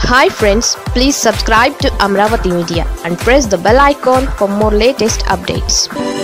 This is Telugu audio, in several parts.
hi friends please subscribe to Amaravati media and press the bell icon for more latest updates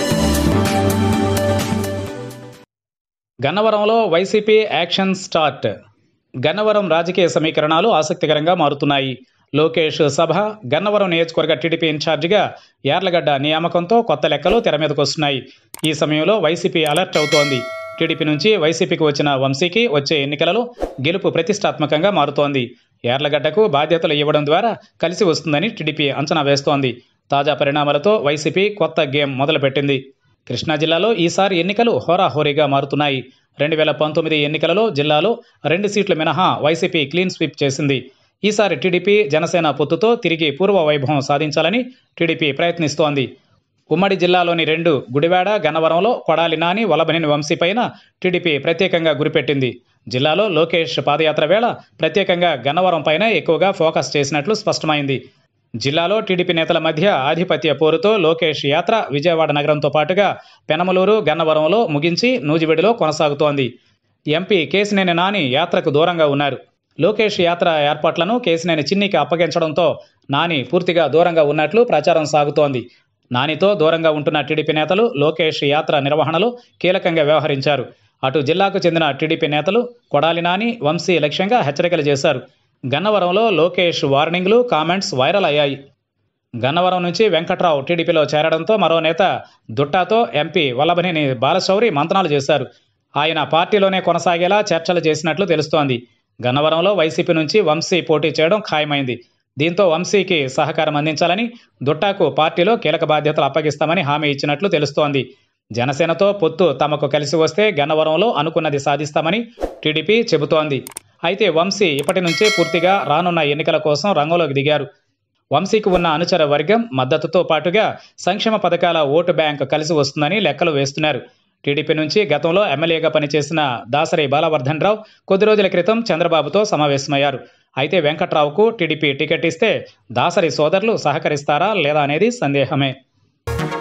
గన్నవరంలో వైసీపీ యాక్షన్ స్టార్ట్ గన్నవరం రాజకీయ సమీకరణాలు ఆసక్తికరంగా మారుతున్నాయి లోకేష్ సభ గన్నవరం నియోజకవర్గ టీడీపీ ఇన్ఛార్జిగా యార్లగడ్డ నియామకంతో కొత్త లెక్కలు తెర మీదకు వస్తున్నాయి ఈ సమయంలో వైసీపీ అలర్ట్ అవుతోంది టీడీపీ నుంచి వైసీపీకి వచ్చిన వంశీకి వచ్చే ఎన్నికలలో గెలుపు ప్రతిష్టాత్మకంగా మారుతోంది యార్లగడ్డకు బాధ్యతలు ఇవ్వడం ద్వారా కలిసి వస్తుందని టీడీపీ అంచనా వేస్తోంది తాజా పరిణామాలతో వైసీపీ కొత్త గేమ్ మొదలుపెట్టింది కృష్ణా జిల్లాలో ఈసారి ఎన్నికలు హోరాహోరీగా మారుతున్నాయి రెండు వేల పంతొమ్మిది ఎన్నికలలో జిల్లాలో రెండు సీట్లు మినహా వైసీపీ క్లీన్ స్వీప్ చేసింది ఈసారి టీడీపీ జనసేన పొత్తుతో తిరిగి పూర్వ వైభవం సాధించాలని టీడీపీ ప్రయత్నిస్తోంది ఉమ్మడి జిల్లాలోని రెండు గుడివాడ గన్నవరంలో కొడాలి నాని వలభనేని వంశీ పైన టీడీపీ ప్రత్యేకంగా గురిపెట్టింది జిల్లాలో లోకేష్ పాదయాత్ర వేళ ప్రత్యేకంగా గన్నవరం పైన ఎక్కువగా ఫోకస్ చేసినట్లు స్పష్టమైంది జిల్లాలో టీడీపీ నేతల మధ్య ఆధిపత్య పోరుతో లోకేష్ యాత్ర విజయవాడ నగరంతో పాటుగా పెనమలూరు గన్నవరంలో ముగించి నూజివీడులో కొనసాగుతోంది ఎంపీ కేసినేని నాని యాత్రకు దూరంగా ఉన్నారు లోకేష్ యాత్ర ఏర్పాట్లను కేసినేని చిన్నికి అప్పగించడంతో నాని పూర్తిగా దూరంగా ఉన్నట్లు ప్రచారం సాగుతోంది నానితో దూరంగా ఉంటున్న టీడీపీ నేతలు లోకేష్ యాత్ర నిర్వహణలో కీలకంగా వ్యవహరించారు అటు జిల్లాకు చెందిన టీడీపీ నేతలు కొడాలి నాని వంశీ లక్ష్యంగా హెచ్చరికలు చేశారు గన్నవరంలో లోకేష్ వార్నింగ్లు కామెంట్స్ వైరల్ అయ్యాయి గన్నవరం నుంచి వెంకట్రావు టీడీపీలో చేరడంతో మరో నేత దుట్టాతో ఎంపీ వల్లభనేని బాలశౌరి మంతనాలు చేశారు ఆయన పార్టీలోనే కొనసాగేలా చర్చలు చేసినట్లు తెలుస్తోంది గన్నవరంలో వైసీపీ నుంచి వంశీ పోటీ చేయడం ఖాయమైంది దీంతో వంశీకి సహకారం అందించాలని దుట్టాకు పార్టీలో కీలక బాధ్యతలు అప్పగిస్తామని హామీ ఇచ్చినట్లు తెలుస్తోంది జనసేనతో పొత్తు తమకు కలిసి వస్తే గన్నవరంలో అనుకున్నది సాధిస్తామని టీడీపీ చెబుతోంది అయితే వంశీ ఇప్పటి నుంచే పూర్తిగా రానున్న ఎన్నికల కోసం రంగంలోకి దిగారు వంశీకి ఉన్న అనుచర వర్గం మద్దతుతో పాటుగా సంక్షేమ పథకాల ఓటు బ్యాంక్ కలిసి వస్తుందని లెక్కలు వేస్తున్నారు టీడీపీ నుంచి గతంలో ఎమ్మెల్యేగా పనిచేసిన దాసరి బాలవర్ధన్ రావు కొద్ది రోజుల క్రితం చంద్రబాబుతో సమావేశమయ్యారు అయితే వెంకట్రావుకు టీడీపీ టికెట్ ఇస్తే దాసరి సోదరులు సహకరిస్తారా లేదా అనేది సందేహమే